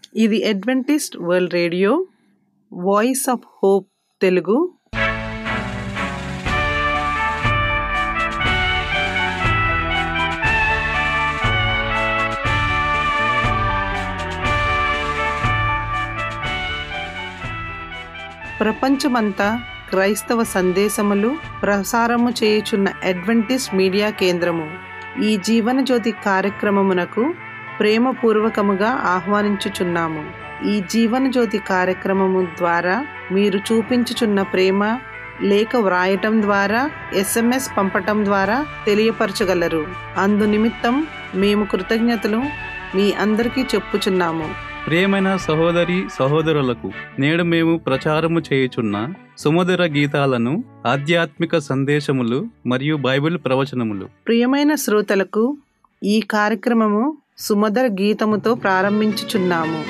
ఇది Adventist world radio voice of hope Telugu ప్రపంచమంతా క్రైస్తవ సందేశములు ప్రసారము చేయుచున్న అడ్వెంటిస్ట్ మీడియా కేంద్రము ఈ జీవనజ్యోతి కార్యక్రమమునకు ప్రేమపూర్వకముగా ఆహ్వానించుచున్నాము ఈ జీవనజ్యోతి కార్యక్రమము ద్వారా మీరు చూపించుచున్న ప్రేమ లేఖ వ్రాయటం ద్వారా ఎస్ఎంఎస్ పంపటం ద్వారా తెలియపరచగలరు అందు నిమిత్తం మేము కృతజ్ఞతలు మీ అందరికీ చెప్పుచున్నాము ప్రియమైన సహోదరి సహోదరులకు నేడు మేము ప్రచారము చేయుచున్న సుమధుర గీతాలను ఆధ్యాత్మిక సందేశములు మరియు బైబిల్ ప్రవచనములు ప్రియమైన శ్రోతలకు ఈ కార్యక్రమము సుమధుర గీతముతో ప్రారంభించుచున్నాము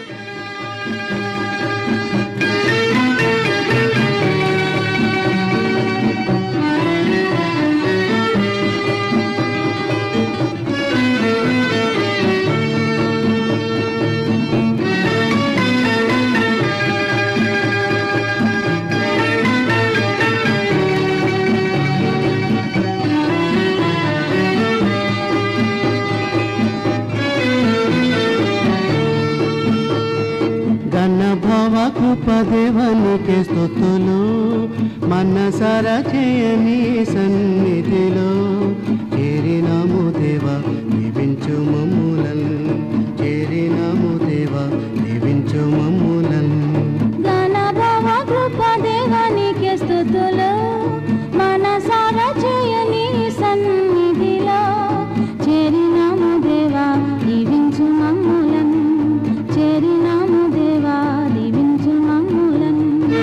ఘనభవ కృపదేవనికి స్థుతులు మనసర చేయని సన్నిధిలో చేరినాము దేవ దీవించు మమ్ములన్ చేరినాము దేవ దీవించు మమ్ములన్ ఘనభవ కృప దేవానికి స్తుతులు మనసార చేయని సన్నిధిలో చేరినాము దేవా దీవించు మమ్ములను చేరినాము దేవా దీవించు మమ్ములను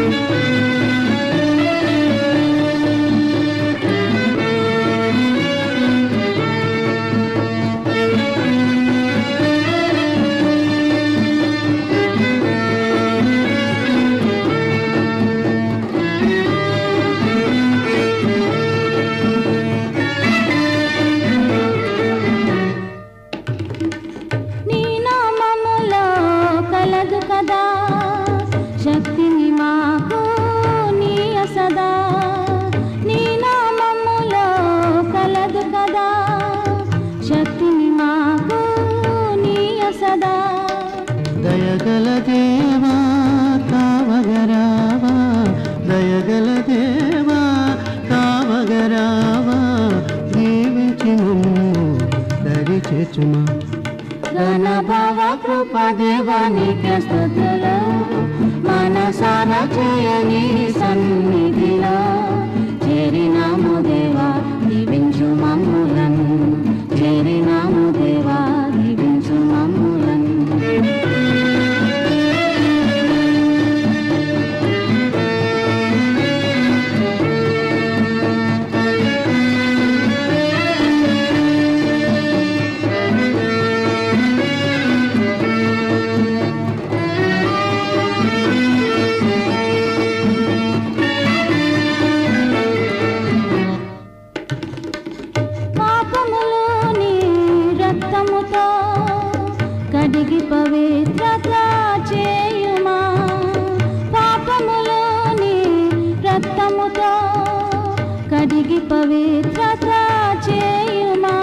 నీ నామములో కలదు కదా శక్తిని మాకు నీయ సదా నీ నామములో కలదు కదా శక్తిని మాకు నీయ సదా దయగల దేవా కావగరావా దయగల దేవా కావగరావా దీవించి మమ్ము దరి చేచుమా ఘనభవ కృప దేవానికి స్తుతులు మనసార చేయని సన్నిధిలో చేరినాము దేవా దీవించు మమ్ములను చేరినాము దేవా దీవించు మమ్ములను పాపములోని రక్తముతో కడిగి పవిత్రత చేయుమా పాపములోని రక్తముతో కడిగి పవిత్రత చేయుమా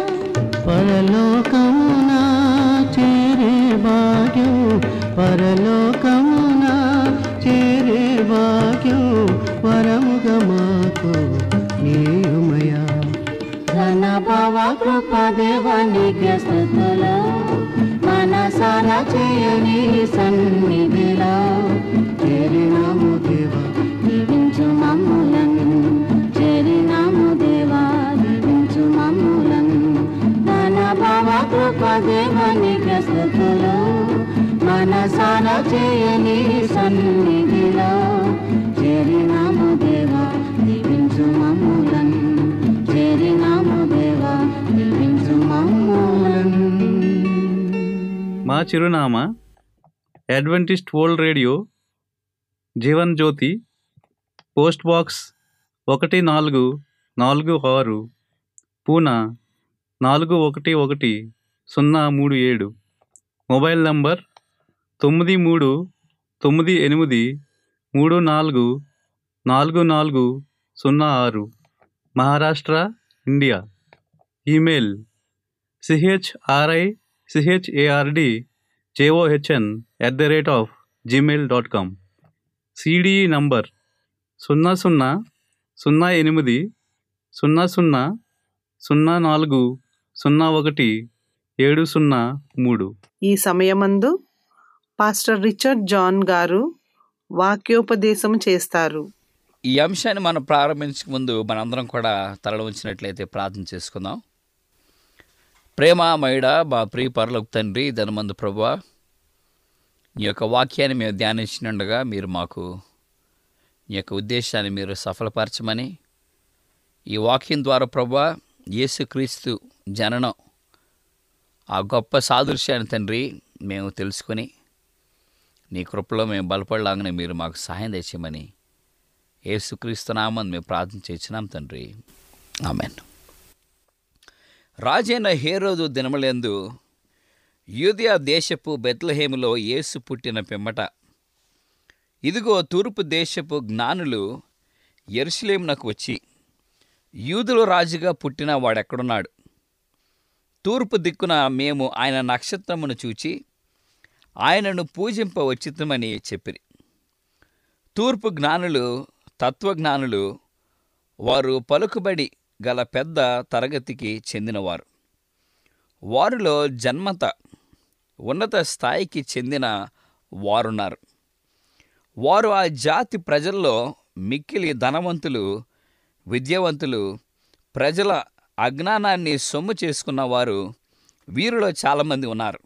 పరలోకమున చేరే భాగ్యం పరలోకమున చేరే భాగ్యం వరముగా మాకు నీయుమయా ఘనభవ కృప దేవానికి స్థుతులు మనసార చేయని సన్నిధిలో చేరినాము దేవా దీవించు మమ్ములను చేరినాము దేవా దీవించు మమ్ములను ఘనభవ కృప దేవానికి స్థుతులు మనసార చేయని సన్నిధిలో చేరినాము దేవా దీవించు మమ్ములను చేరినాము దేవా దీవించు మమ్ములను మా చిరునామా Adventist world radio Jeevan Jyothi post box ఒకటి నాలుగు నాలుగు ఆరు పూనా నాలుగు ఒకటి ఒకటి సున్నా మూడు ఏడు మొబైల్ నంబర్ తొమ్మిది మూడు తొమ్మిది ఎనిమిది మూడు నాలుగు నాలుగు నాలుగు సున్నా ఆరు Maharashtra India email CHRI CHARD JOHN at the rate of Gmail dot com CDE number సున్నా సున్నా సున్నా ఎనిమిది సున్నా సున్నా సున్నా నాలుగు సున్నా ఒకటి ఏడు సున్నా మూడు ఈ సమయమందు పాస్టర్ రిచర్డ్ జాన్ గారు వాక్యోపదేశం చేస్తారు ఈ అంశాన్ని మనం ప్రారంభించక ముందు మనందరం కూడా తలలు ఉంచినట్లయితే ప్రార్థన చేసుకుందాం ప్రేమమయుడ మా ప్రియ పరలోక తండ్రి ధనమందు ప్రభా ఈ యొక్క వాక్యాన్ని మేము ధ్యానించినట్టుగా మీరు మాకు ఈ యొక్క ఉద్దేశాన్ని మీరు సఫలపరచమని ఈ వాక్యం ద్వారా ప్రభా యేసుక్రీస్తు జననం ఆ గొప్ప సాదృశ్యాన్ని తండ్రి మేము తెలుసుకొని నీ కృపలో మేము బలపడలాగానే మీరు మాకు సహాయం తెచ్చమని యేసుక్రీస్తు నామని మేము ప్రార్థన చేసినాం తండ్రి ఆమెన్ రాజైన హేరోదు దినములందు యూదియా దేశపు బెత్లహేములో యేసు పుట్టిన పిమ్మట ఇదిగో తూర్పు దేశపు జ్ఞానులు ఎరుసలేమునకు వచ్చి యూదుల రాజుగా పుట్టిన వాడెక్కడున్నాడు తూర్పు దిక్కున మేము ఆయన నక్షత్రమును చూచి ఆయనను పూజింప వచ్చితమని చెప్పిరి తూర్పు జ్ఞానులు తత్వజ్ఞానులు వారు పలుకుబడి గల పెద్ద తరగతికి చెందినవారు వారిలో జన్మత ఉన్నత స్థాయికి చెందిన వారున్నారు వారు ఆ జాతి ప్రజల్లో మిక్కిలి ధనవంతులు విద్యావంతులు ప్రజల అజ్ఞానాన్ని సొమ్ము చేసుకున్న వారు వీరిలో చాలామంది ఉన్నారు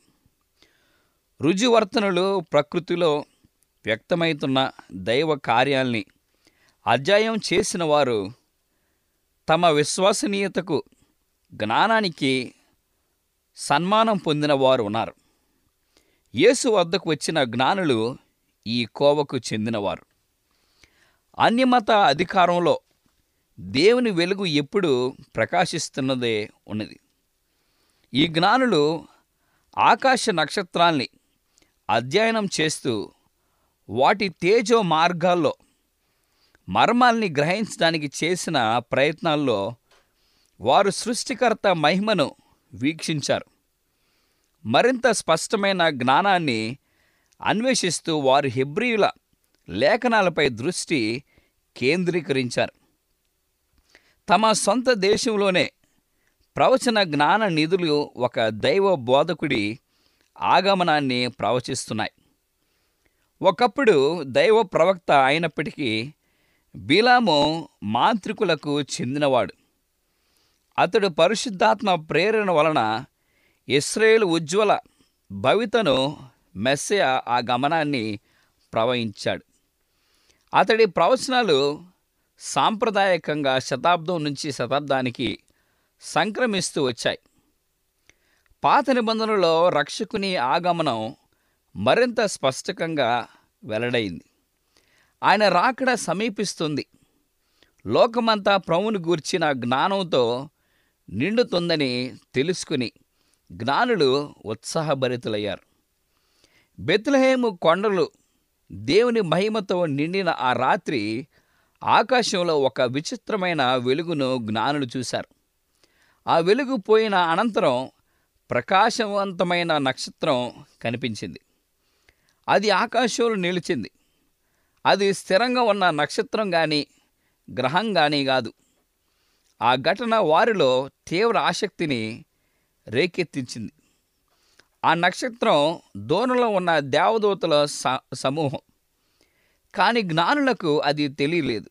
రుజువర్తనలు ప్రకృతిలో వ్యక్తమవుతున్న దైవ కార్యాల్ని అధ్యాయం చేసిన వారు తమ విశ్వసనీయతకు జ్ఞానానికి సన్మానం పొందిన వారు ఉన్నారు యేసు వద్దకు వచ్చిన జ్ఞానులు ఈ కోవకు చెందినవారు అన్యమత అధికారంలో దేవుని వెలుగు ఎప్పుడు ప్రకాశిస్తున్నదే ఉన్నది ఈ జ్ఞానులు ఆకాశ నక్షత్రాల్ని అధ్యయనం చేస్తూ వాటి తేజో మార్గాల్లో మర్మాల్ని గ్రహించడానికి చేసిన ప్రయత్నాల్లో వారు సృష్టికర్త మహిమను వీక్షించారు మరింత స్పష్టమైన జ్ఞానాన్ని అన్వేషిస్తూ వారు హెబ్రియుల లేఖనాలపై దృష్టి కేంద్రీకరించారు తమ సొంత దేశంలోనే ప్రవచన జ్ఞాన నిధులు ఒక దైవ బోధకుడి ఆగమనాన్ని ప్రవచిస్తున్నాయి ఒకప్పుడు దైవ ప్రవక్త అయినప్పటికీ బిలాము మాంత్రికులకు చెందినవాడు అతడు పరిశుద్ధాత్మ ప్రేరణ వలన ఇస్రాయేల్ ఉజ్వల భవితను మెస్సయ ఆ గమనాన్ని ప్రవహించాడు అతడి ప్రవచనాలు సాంప్రదాయకంగా శతాబ్దం నుంచి శతాబ్దానికి సంక్రమిస్తూ వచ్చాయి పాత నిబంధనలో రక్షకుని ఆగమనం మరింత స్పష్టంగా వెల్లడైంది ఆయన రాకడ సమీపిస్తుంది లోకమంతా ప్రభువును గూర్చిన జ్ఞానంతో నిండుతుందని తెలుసుకుని జ్ఞానులు ఉత్సాహభరితులయ్యారు బెత్లహేము కొండలు దేవుని మహిమతో నిండిన ఆ రాత్రి ఆకాశంలో ఒక విచిత్రమైన వెలుగును జ్ఞానులు చూశారు ఆ వెలుగు పోయిన అనంతరం ప్రకాశవంతమైన నక్షత్రం కనిపించింది అది ఆకాశంలో నిలిచింది అది స్థిరంగా ఉన్న నక్షత్రం కానీ గ్రహం కానీ కాదు ఆ ఘటన వారిలో తీవ్ర ఆసక్తిని రేకెత్తించింది ఆ నక్షత్రం దూరంలో ఉన్న దేవదూతల స- సమూహం కానీ జ్ఞానులకు అది తెలియలేదు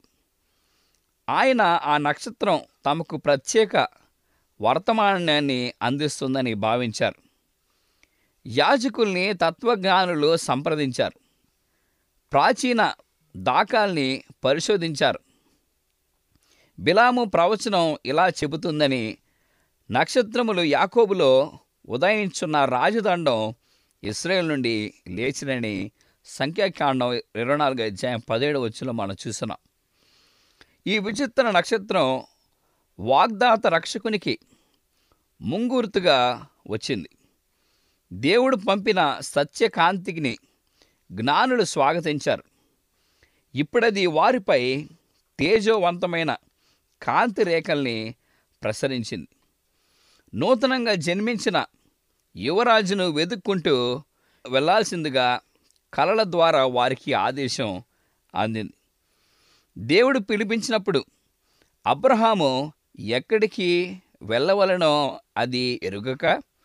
ఆయన ఆ నక్షత్రం తమకు ప్రత్యేక వర్తమానాన్ని అందిస్తుందని భావించారు యాజకుల్ని తత్వజ్ఞానులు సంప్రదించారు ప్రాచీన దాఖల్ని పరిశోధించారు బిలాము ప్రవచనం ఇలా చెబుతుందని నక్షత్రములు యాకోబులో ఉదయించున్న రాజదండం ఇస్రాయేల్ నుండి లేచినని సంఖ్యాకాండం ఇరవై నాలుగు అధ్యాయం పదిహేడు వచ్చిలో మనం చూస్తున్నాం ఈ విచిత్ర నక్షత్రం వాగ్దాత రక్షకునికి ముంగుర్తుగా వచ్చింది దేవుడు పంపిన సత్యకాంతిని జ్ఞానులు స్వాగతించారు ఇప్పుడది వారిపై తేజోవంతమైన కాంతి రేఖల్ని ప్రసరించింది నూతనంగా జన్మించిన యువరాజును వెతుక్కుంటూ వెళ్ళాల్సిందిగా కలల ద్వారా వారికి ఆదేశం అందింది దేవుడు పిలిపించినప్పుడు అబ్రహాము ఎక్కడికి వెళ్ళవలనో అది ఎరుగక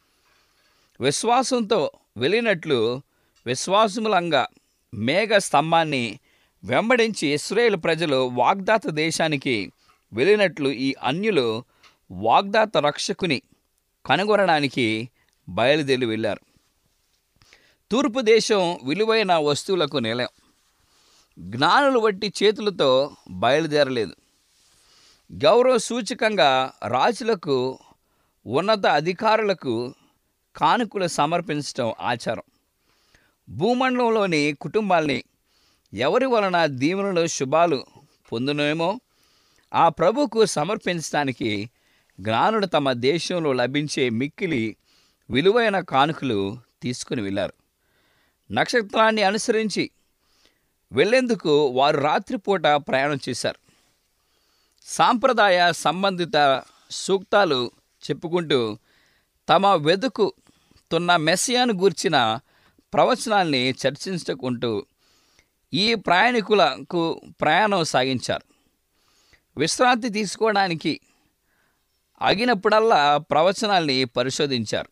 విశ్వాసంతో వెళ్ళినట్లు విశ్వాసములంగా మేఘ స్తంభాన్ని వెంబడించి ఇస్రాయేల్ ప్రజలు వాగ్దాత దేశానికి వెళ్ళినట్లు ఈ అన్యులు వాగ్దాత రక్షకుని కనుగొనడానికి బయలుదేరి వెళ్ళారు తూర్పు దేశం విలువైన వస్తువులకు నిలయం జ్ఞానులు వట్టి చేతులతో బయలుదేరలేదు గౌరవ సూచకంగా రాజులకు ఉన్నత అధికారులకు కానుకలు సమర్పించడం ఆచారం భూమండలంలోని కుటుంబాల్ని ఎవరి వలన దీవెనలు శుభాలు పొందునేమో ఆ ప్రభుకు సమర్పించడానికి జ్ఞానులు తమ దేశంలో లభించే మిక్కిలి విలువైన కానుకలు తీసుకుని వెళ్ళారు నక్షత్రాన్ని అనుసరించి వెళ్లేందుకు వారు రాత్రిపూట ప్రయాణం చేశారు సాంప్రదాయ సంబంధిత సూక్తాలు చెప్పుకుంటూ తమ వెతుకుతున్న మెస్సియాను గూర్చిన ప్రవచనాల్ని చర్చించుకుంటూ ఈ ప్రయాణికులకు ప్రయాణం సాగించారు విశ్రాంతి తీసుకోవడానికి అగినప్పుడల్లా ప్రవచనాల్ని పరిశోధించారు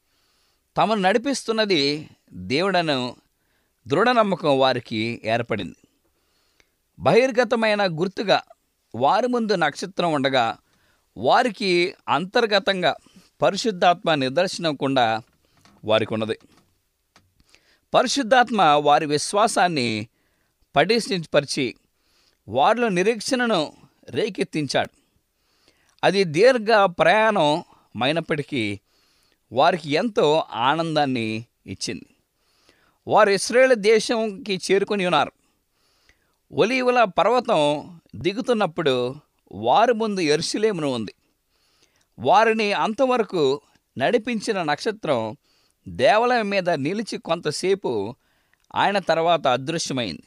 తమను నడిపిస్తున్నది దేవుడను దృఢ నమ్మకం వారికి ఏర్పడింది బహిర్గతమైన గుర్తుగా వారి ముందు నక్షత్రం ఉండగా వారికి అంతర్గతంగా పరిశుద్ధాత్మ నిదర్శనం కూడా వారికి ఉన్నది పరిశుద్ధాత్మ వారి విశ్వాసాన్ని పటిష్ఠపరిచి వారిలో నిరీక్షణను రేకెత్తించాడు అది దీర్ఘ ప్రయాణం అయినప్పటికీ వారికి ఎంతో ఆనందాన్ని ఇచ్చింది వారు ఇస్రాయేల్ దేశంకి చేరుకొని ఉన్నారు ఒలీవల పర్వతం దిగుతున్నప్పుడు వారి ముందు ఎరుసలేమును ఉంది వారిని అంతవరకు నడిపించిన నక్షత్రం దేవాలయం మీద నిలిచి కొంతసేపు ఆయన తర్వాత అదృశ్యమైంది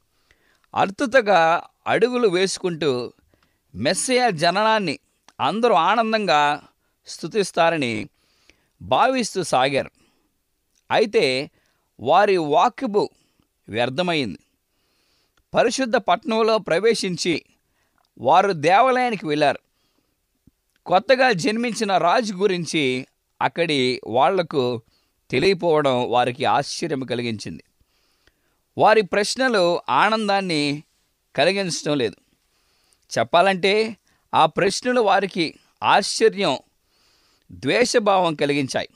అర్తుతగా అడుగులు వేసుకుంటూ మెస్సయ జననాన్ని అందరూ ఆనందంగా స్తుతిస్తారని భావిస్తూ సాగారు అయితే వారి వాక్యపు వ్యర్థమైంది పరిశుద్ధ పట్టణంలో ప్రవేశించి వారు దేవాలయానికి వెళ్ళారు కొత్తగా జన్మించిన రాజు గురించి అక్కడి వాళ్లకు తెలియపోవడం వారికి ఆశ్చర్యం కలిగించింది వారి ప్రశ్నలు ఆనందాన్ని కలిగించడం లేదు చెప్పాలంటే ఆ ప్రశ్నలు వారికి ఆశ్చర్యం ద్వేషభావం కలిగించాయి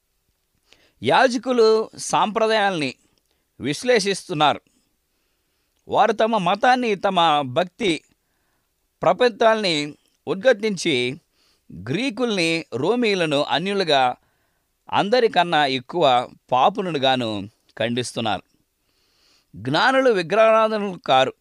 యాజకులు సాంప్రదాయాల్ని విశ్లేషిస్తున్నారు వారు తమ మతాన్ని తమ భక్తి ప్రపంచాల్ని ఉద్గతించి గ్రీకుల్ని రోమీలను అన్యులుగా అందరికన్నా ఎక్కువ పాపునుగాను ఖండిస్తున్నారు జ్ఞానులు విగ్రహారాధనలు కారు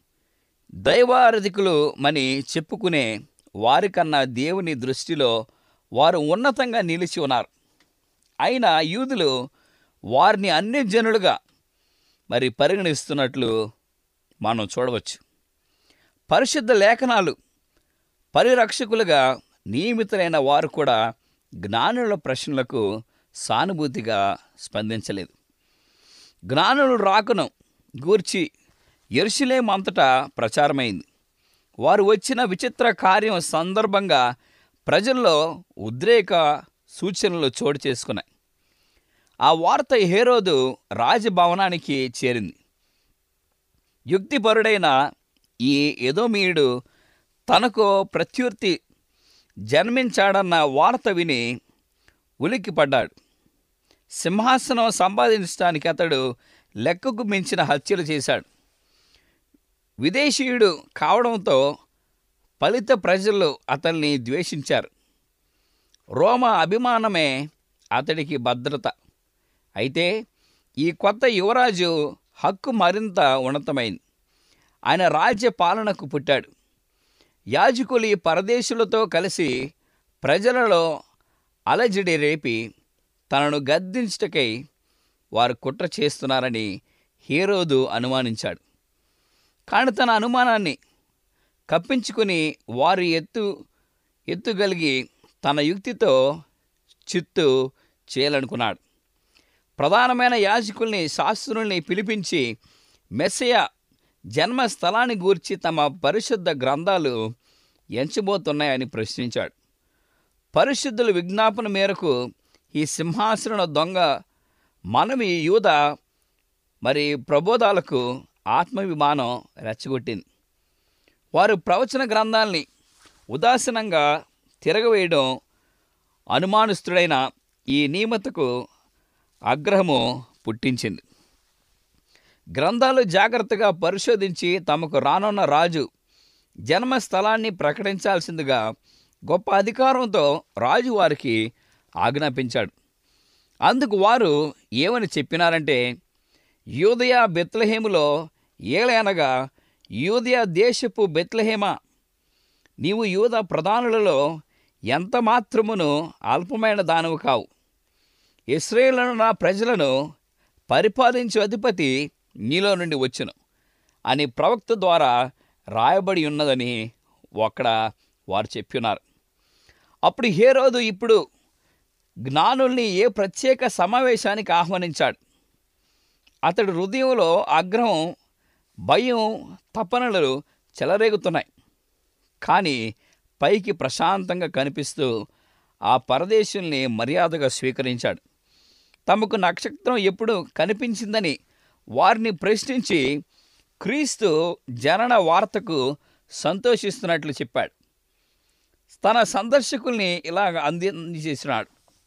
దైవారధికులు మని చెప్పుకునే వారికన్నా దేవుని దృష్టిలో వారు ఉన్నతంగా నిలిచి ఉన్నారు అయినా యూదులు వారిని అన్ని జనులుగా మరి పరిగణిస్తున్నట్లు మనం చూడవచ్చు పరిశుద్ధ లేఖనాలు పరిరక్షకులుగా నియమితులైన వారు కూడా జ్ఞానుల ప్రశ్నలకు సానుభూతిగా స్పందించలేదు జ్ఞానులు రాకను గూర్చి ఎరుసలేం అంతటా ప్రచారమైంది వారు వచ్చిన విచిత్ర కార్యం సందర్భంగా ప్రజల్లో ఉద్రేక సూచనలు చోటు చేసుకున్నాయి ఆ వార్త హేరోదు రాజభవనానికి చేరింది యుక్తిపరుడైన ఈ ఎదోమీయుడు తనకు ప్రత్యుర్తి జన్మించాడన్న వార్త విని ఉలిక్కిపడ్డాడు సింహాసనం సంపాదించడానికి అతడు లెక్కకు మించిన హత్యలు చేశాడు విదేశీయుడు కావడంతో ఫలిత ప్రజలు అతన్ని ద్వేషించారు రోమ అభిమానమే అతడికి భద్రత అయితే ఈ కొత్త యువరాజు హక్కు మరింత ఉన్నతమైంది ఆయన రాజ్య పాలనకు పుట్టాడు యాజకులు ఈ పరదేశులతో కలిసి ప్రజలలో అలజడి రేపి తనను గద్దించటకై వారు కుట్ర చేస్తున్నారని హేరోదు అనుమానించాడు కానీ తన అనుమానాన్ని కప్పించుకుని వారి ఎత్తు ఎత్తుగలిగి తన యుక్తితో చిత్తు చేయాలనుకున్నాడు ప్రధానమైన యాజకుల్ని శాస్త్రుల్ని పిలిపించి మెస్సయ జన్మస్థలాన్ని గూర్చి తమ పరిశుద్ధ గ్రంథాలు ఎంచబోతున్నాయని ప్రశ్నించాడు పరిశుద్ధుల విజ్ఞాపన మేరకు ఈ సింహాసన దొంగ మనవి యూద మరి ప్రబోధాలకు ఆత్మవిమానం రెచ్చగొట్టింది వారు ప్రవచన గ్రంథాల్ని ఉదాసీనంగా తిరగవేయడం అనుమానస్తుడైన ఈ నియమతకు ఆగ్రహము పుట్టించింది గ్రంథాలు జాగ్రత్తగా పరిశోధించి తమకు రానున్న రాజు జన్మస్థలాన్ని ప్రకటించాల్సిందిగా గొప్ప అధికారంతో రాజు వారికి ఆజ్ఞాపించాడు అందుకు వారు ఏమని చెప్పినారంటే యూదయ బెత్లహేములో ఏలయనగా యూదయ దేశపు బెత్లహేమ నీవు యూద ప్రధానులలో ఎంత మాత్రమును అల్పమైన దానవు కావు ఇస్రాయేలును నా ప్రజలను పరిపాలించు అధిపతి నీలో నుండి వచ్చును అని ప్రవక్త ద్వారా రాయబడి ఉన్నదని అక్కడ వారు చెప్పినారు అప్పుడు హేరోదు ఇప్పుడు జ్ఞానుల్ని ఏ ప్రత్యేక సమావేశానికి ఆహ్వానించాడు అతడి హృదయంలో ఆగ్రహం భయం తపనలు చెలరేగుతున్నాయి కానీ పైకి ప్రశాంతంగా కనిపిస్తూ ఆ పరదేశుల్ని మర్యాదగా స్వీకరించాడు తమకు నక్షత్రం ఎప్పుడు కనిపించిందని వారిని ప్రశ్నించి క్రీస్తు జనన వార్తకు సంతోషిస్తున్నట్లు చెప్పాడు తన సందర్శకుల్ని ఇలాగ అంది అందజేసినాడు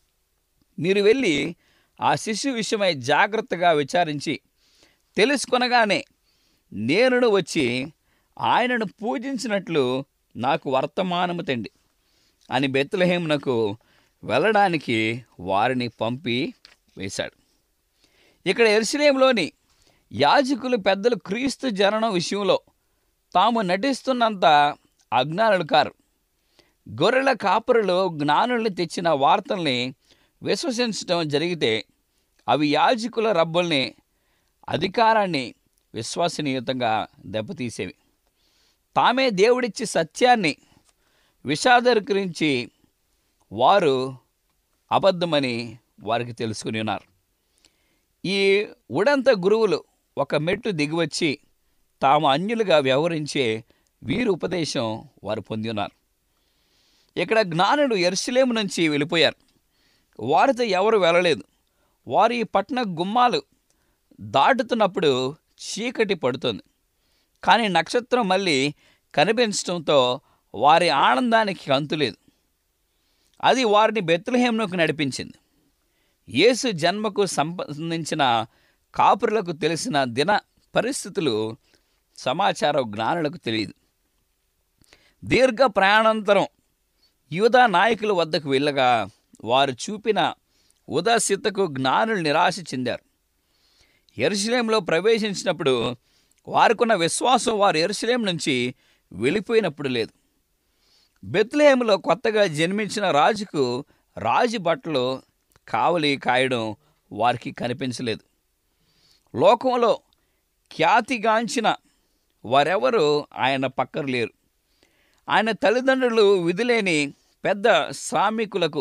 మీరు వెళ్ళి ఆ శిశువు విషయమై జాగ్రత్తగా విచారించి తెలుసుకొనగానే నేనును వచ్చి ఆయనను పూజించినట్లు నాకు వర్తమానము తండి అని బెత్లహేమునకు వెళ్ళడానికి వారిని పంపి వేశాడు ఇక్కడ ఎరుసలేంలోని యాజకులు పెద్దలు క్రీస్తు జననం విషయంలో తాము నటిస్తున్నంత అజ్ఞానులు కారు గొర్రెల కాపురులు జ్ఞానుల్ని తెచ్చిన వార్తల్ని విశ్వసించడం జరిగితే అవి యాజకుల రబ్బుల్ని అధికారాన్ని విశ్వసనీయతంగా దెబ్బతీసేవి తామే దేవుడిచ్చి సత్యాన్ని విషాదరీకరించి వారు అబద్ధమని వారికి తెలుసుకుని ఉన్నారు ఈ ఉడంత గురువులు ఒక మెట్టు దిగివచ్చి తాము అన్యులుగా వ్యవహరించే వీరు ఉపదేశం వారు పొంది ఉన్నారు ఇక్కడ జ్ఞానుడు ఎరుసలేము నుంచి వెళ్ళిపోయారు వారితో ఎవరు వెళ్ళలేదు వారు ఈ పట్టణ గుమ్మాలు దాటుతున్నప్పుడు చీకటి పడుతుంది కానీ నక్షత్రం మళ్ళీ కనిపించడంతో వారి ఆనందానికి అంతులేదు అది వారిని బెత్లహేమునకు నడిపించింది యేసు జన్మకు సంబంధించిన కాపురులకు తెలిసిన దిన పరిస్థితులు సమాచారం జ్ఞానులకు తెలియదు దీర్ఘ ప్రయాణాంతరం యూదా నాయకుల వద్దకు వెళ్ళగా వారు చూపిన ఉదాసీతకు జ్ఞానులు నిరాశ చెందారు ఎరుసలేంలో ప్రవేశించినప్పుడు వారికున్న విశ్వాసం వారు ఎరుసలేం నుంచి వెళ్ళిపోయినప్పుడు లేదు బెత్లహేములో కొత్తగా జన్మించిన రాజుకు రాజు బట్టలు కావలి కాయడం వారికి కనిపించలేదు లోకంలో ఖ్యాతిగాంచిన వారెవరూ ఆయన పక్కన లేరు ఆయన తల్లిదండ్రులు విధులేని పెద్ద శ్రామికులకు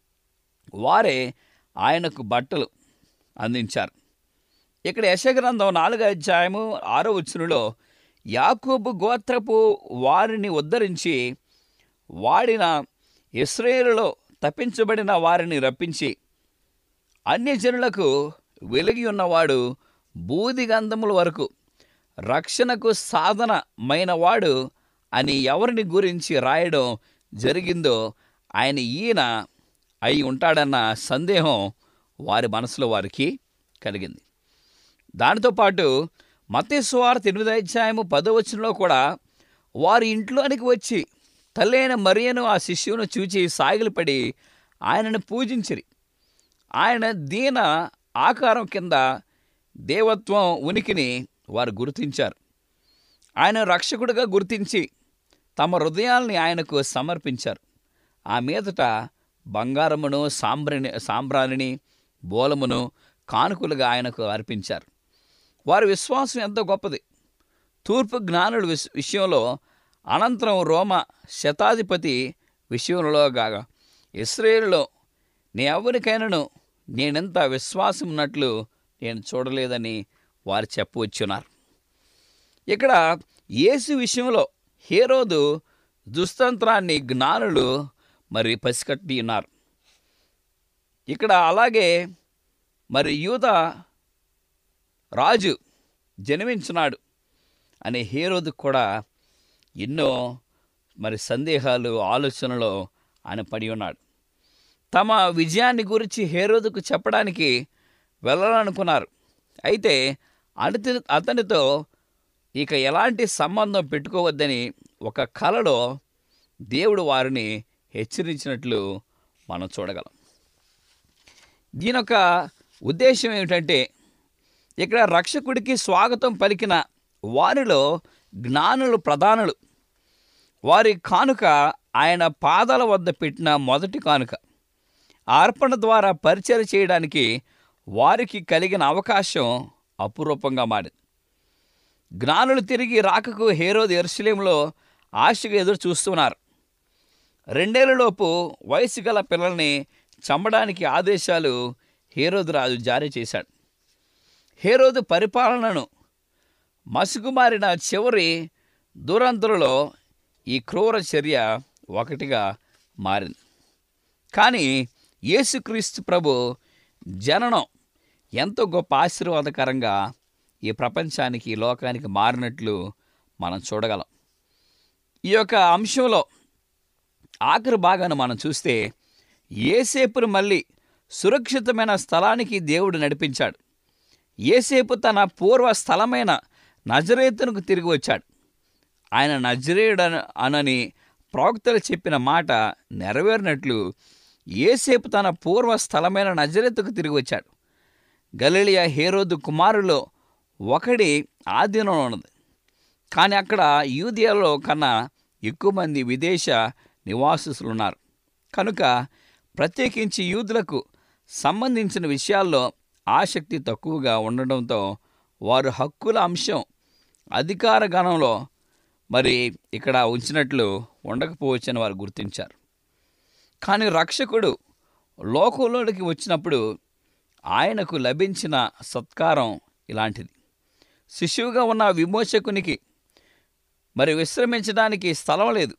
వారే ఆయనకు బట్టలు అందించారు ఇక్కడ యశగ్రంథం నాలుగో అధ్యాయము ఆరో వచ్చునులో యాకోబు గోత్రపు వారిని ఉద్ధరించి వాడిన ఇస్రాయేలులో తప్పించబడిన వారిని రప్పించి అన్యజనులకు వెలిగి ఉన్నవాడు బూదిగంధముల వరకు రక్షణకు సాధనమైనవాడు అని ఎవరిని గురించి రాయడం జరిగిందో ఆయన ఈయన అయి ఉంటాడన్న సందేహం వారి మనసులో వారికి కలిగింది దానితో పాటు మతేశ్వార్త ఎనిమిది అధ్యాయము పదవచనంలో కూడా వారి ఇంట్లోనికి వచ్చి తల్లైన మరియను ఆ శిష్యువును చూచి సాగిలపడి ఆయనను పూజించిరి ఆయన దీన ఆకారం కింద దేవత్వం ఉనికిని వారు గుర్తించారు ఆయన రక్షకుడిగా గుర్తించి తమ హృదయాల్ని ఆయనకు సమర్పించారు ఆ మీదట బంగారమును సాంబ్రని సాంబ్రాణిని బోలమును కానుకలుగా ఆయనకు అర్పించారు వారి విశ్వాసం ఎంతో గొప్పది తూర్పు జ్ఞానుల విష- విషయంలో అనంతరం రోమ శతాధిపతి విషయంలో గాగా ఇస్రాయేలులో నీ ఎవరికైనాను నేనెంత విశ్వాసం ఉన్నట్లు నేను చూడలేదని వారు చెప్పవచ్చున్నారు ఇక్కడ యేసు విషయంలో హేరోదు దుస్తంత్రాన్ని జ్ఞానులు మరి పసికట్టి ఉన్నారు ఇక్కడ అలాగే మరి యూద రాజు జన్మించున్నాడు అనే హేరోదు కూడా ఎన్నో మరి సందేహాలు ఆలోచనలో ఆయన పడి ఉన్నాడు తమ విజయాన్ని గురించి హేరోదుకు చెప్పడానికి వెళ్ళాలనుకున్నారు అయితే అతని అతనితో ఇక ఎలాంటి సంబంధం పెట్టుకోవద్దని ఒక కలలో దేవుడు వారిని హెచ్చరించినట్లు మనం చూడగలం దీని యొక్క ఉద్దేశం ఏమిటంటే ఇక్కడ రక్షకుడికి స్వాగతం పలికిన వారిలో జ్ఞానులు ప్రధానులు వారి కానుక ఆయన పాదాల వద్ద పెట్టిన మొదటి కానుక ఆ అర్పణ ద్వారా పరిచయం చేయడానికి వారికి కలిగిన అవకాశం అపురూపంగా మారింది జ్ఞానులు తిరిగి రాకకు హేరోది ఎరుసలేంలో ఆశగా ఎదురు చూస్తున్నారు రెండేళ్లలోపు వయసు గల పిల్లల్ని చంపడానికి ఆదేశాలు హేరోదు రాజు జారీ చేశాడు హేరోదు పరిపాలనను మసుగుమారిన చివరి దురంతులలో ఈ క్రూర చర్య ఒకటిగా మారింది కానీ యేసుక్రీస్తు ప్రభు జననం ఎంతో గొప్ప ఆశీర్వాదకరంగా ఈ ప్రపంచానికి ఈ లోకానికి మారినట్లు మనం చూడగలం ఈ యొక్క అంశంలో ఆఖరి భాగాన్ని మనం చూస్తే ఏసేపును మళ్ళీ సురక్షితమైన స్థలానికి దేవుడు నడిపించాడు ఏసేపు తన పూర్వ స్థలమైన నజరేతునకు తిరిగి వచ్చాడు ఆయన నజరేయుడు అనని ప్రవక్తలు చెప్పిన మాట నెరవేరినట్లు ఏసేపు తన పూర్వ స్థలమైన నజరేతుకు తిరిగి వచ్చాడు గలీలియా హేరోదు కుమారులో ఒకడి ఆధీనంలో ఉన్నది కానీ అక్కడ యూదియాలో కన్నా ఎక్కువ మంది విదేశ నివాసిస్తులు ఉన్నారు కనుక ప్రత్యేకించి యూదులకు సంబంధించిన విషయాల్లో ఆసక్తి తక్కువగా ఉండడంతో వారు హక్కుల అంశం అధికార గణంలో మరి ఇక్కడ ఉంచినట్లు ఉండకపోవచ్చని వారు గుర్తించారు కానీ రక్షకుడు లోకంలోనికి వచ్చినప్పుడు ఆయనకు లభించిన సత్కారం ఇలాంటిది శిశువుగా ఉన్న విమోచకునికి మరి విశ్రమించడానికి స్థలం లేదు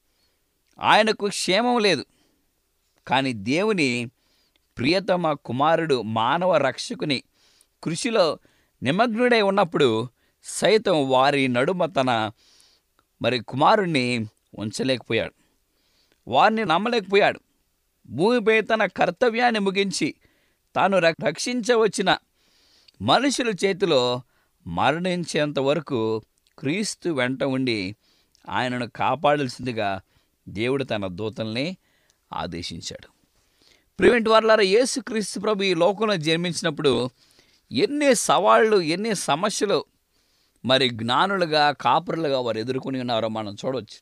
ఆయనకు క్షేమం లేదు కానీ దేవుని ప్రియతమ కుమారుడు మానవ రక్షకుని కృషిలో నిమగ్నుడై ఉన్నప్పుడు సైతం వారి నడుమ తన మరి కుమారుణ్ణి ఉంచలేకపోయాడు వారిని నమ్మలేకపోయాడు భూమిపై తన కర్తవ్యాన్ని ముగించి తాను రక్- రక్షించవచ్చిన మనుషుల చేతిలో మరణించేంత వరకు క్రీస్తు వెంట ఉండి ఆయనను కాపాడాల్సిందిగా దేవుడు తన దూతల్ని ఆదేశించాడు ప్రివెంట్ వర్లారా యేసు క్రీస్తు ప్రభు ఈ లోకంలో జన్మించినప్పుడు ఎన్ని సవాళ్ళు ఎన్ని సమస్యలు మరి జ్ఞానులుగా కాపురులుగా వారు ఎదుర్కొని ఉన్నారో మనం చూడవచ్చు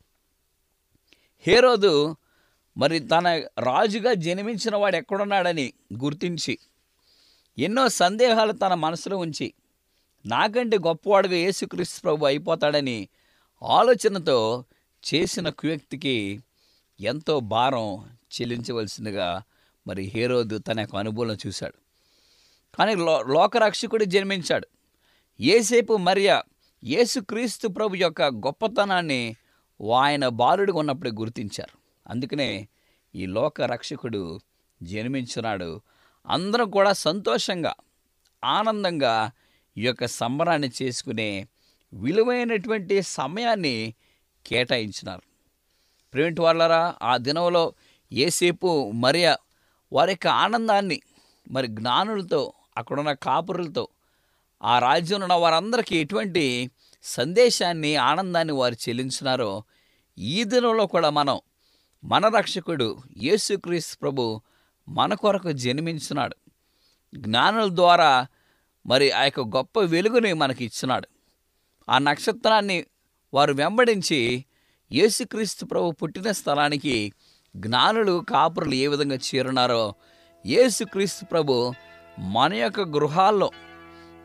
హేరోదు మరి తన రాజుగా జన్మించిన వాడు ఎక్కడున్నాడని గుర్తించి ఎన్నో సందేహాలు తన మనసులో ఉంచి నాకంటే గొప్పవాడుగా యేసుక్రీస్తు ప్రభు అయిపోతాడని ఆలోచనతో చేసిన కువ్యక్తికి ఎంతో భారం చెల్లించవలసిందిగా మరి హేరోదు తన యొక్క అనుభవం చూశాడు కానీ లో లోకరక్షకుడు జన్మించాడు ఏసేపు మరియ యేసుక్రీస్తు ప్రభు యొక్క గొప్పతనాన్ని ఆయన బాలుడిగా ఉన్నప్పుడే గుర్తించారు అందుకనే ఈ లోక రక్షకుడు జన్మించున్నాడు అందరం కూడా సంతోషంగా ఆనందంగా ఈ యొక్క సంబరాన్ని చేసుకునే విలువైనటువంటి సమయాన్ని కేటాయించినారు ప్రేమిటి వాళ్ళరా ఆ దినంలో ఏసేపు మరియ వారి యొక్క ఆనందాన్ని మరి జ్ఞానులతో అక్కడున్న కాపురులతో ఆ రాజ్యంలో ఉన్న వారందరికీ ఎటువంటి సందేశాన్ని ఆనందాన్ని వారు చెల్లించినారో ఈ దినంలో కూడా మనం మన రక్షకుడు యేసుక్రీస్తు ప్రభు మన కొరకు జన్మించున్నాడు జ్ఞానుల ద్వారా మరి ఆ యొక్క గొప్ప వెలుగుని మనకి ఇచ్చినాడు ఆ నక్షత్రాన్ని వారు వెంబడించి యేసుక్రీస్తు ప్రభు పుట్టిన స్థలానికి జ్ఞానులు కాపురులు ఏ విధంగా చేరున్నారో యేసుక్రీస్తు ప్రభు మన యొక్క గృహాల్లో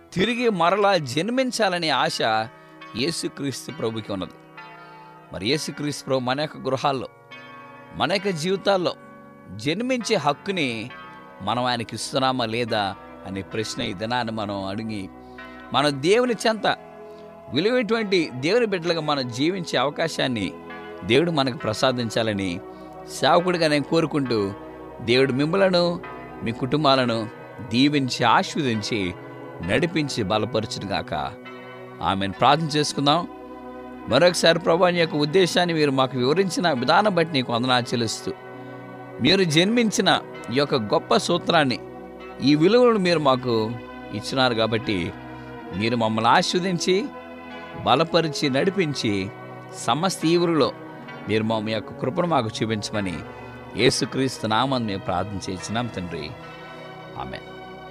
తిరిగి మరలా జన్మించాలనే ఆశ యేసుక్రీస్తు ప్రభుకి ఉన్నది మరి యేసుక్రీస్తు ప్రభు మన యొక్క గృహాల్లో మన యొక్క జీవితాల్లో జన్మించే హక్కుని మనం ఆయనకి ఇస్తున్నామా లేదా అనే ప్రశ్న ఈ దినాన్ని మనం అడిగి మన దేవుని చెంత విలువైనటువంటి దేవుని బిడ్డలుగా మనం జీవించే అవకాశాన్ని దేవుడు మనకు ప్రసాదించాలని సేవకుడిగా నేను కోరుకుంటూ దేవుడు మిమ్మలను మీ కుటుంబాలను దీవించి ఆశీర్వదించి నడిపించి బలపరచునుగాక ఆమెను ప్రార్థన చేసుకుందాం మరొకసారి ప్రభా నీ యొక్క ఉద్దేశాన్ని మీరు మాకు వివరించిన విధానం బట్టి నీకు వందనాలు చెల్లిస్తూ మీరు జన్మించిన ఈ యొక్క గొప్ప సూత్రాన్ని ఈ విలువలను మీరు మాకు ఇచ్చినారు కాబట్టి మీరు మమ్మల్ని ఆస్వాదించి బలపరిచి నడిపించి సమస్త ఈవురులో మీరు మా మీ యొక్క కృపను మాకు చూపించమని యేసుక్రీస్తు నామని మేము ప్రార్థన చేసినాం తండ్రి ఆమె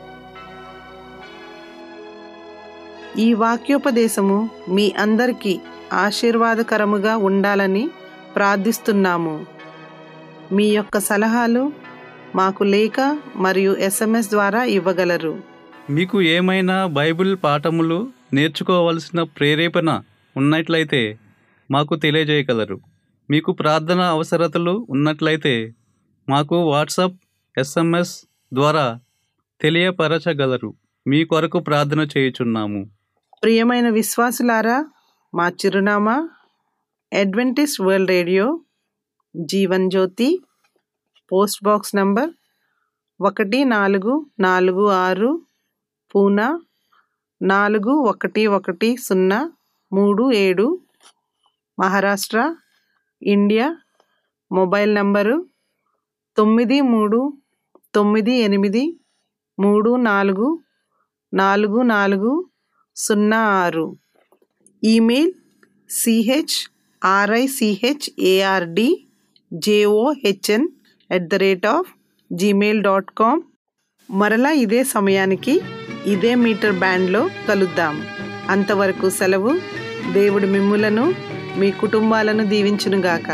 ఈ వాక్యోపదేశము మీ అందరికీ ఆశీర్వాదకరముగా ఉండాలని ప్రార్థిస్తున్నాము మీ యొక్క సలహాలు మాకు లేఖ మరియు ఎస్ఎంఎస్ ద్వారా ఇవ్వగలరు మీకు ఏమైనా బైబిల్ పాఠములు నేర్చుకోవలసిన ప్రేరేపణ ఉన్నట్లయితే మాకు తెలియజేయగలరు మీకు ప్రార్థన అవసరతలు ఉన్నట్లయితే మాకు వాట్సాప్ ఎస్ఎంఎస్ ద్వారా తెలియపరచగలరు మీ కొరకు ప్రార్థన చేయుచున్నాము ప్రియమైన విశ్వాసులారా మా చిరునామా Adventist world radio Jeevan Jyothi post box number ఒకటి నాలుగు నాలుగు ఆరు పూనా నాలుగు ఒకటి ఒకటి సున్నా మూడు ఏడు మహారాష్ట్ర ఇండియా మొబైల్ నంబరు తొమ్మిది మూడు తొమ్మిది ఎనిమిది మూడు నాలుగు నాలుగు నాలుగు సున్నా ఆరు email CH RICH ARD JOHN at the rate of Gmail dot com మరలా ఇదే సమయానికి ఇదే మీటర్ బ్యాండ్లో కలుద్దాం అంతవరకు సెలవు దేవుడు మిమ్ములను మీ కుటుంబాలను దీవించునుగాక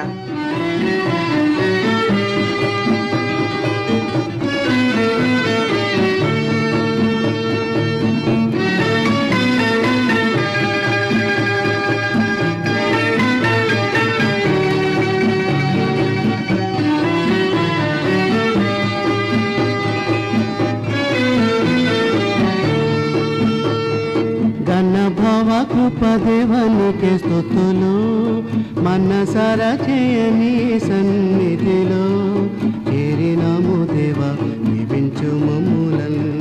ఘనభవ కృపదేవానికి స్థుతులు మనసర చేయని సన్నిధిలో చేరినాము దేవ దీవించు మమ్ములను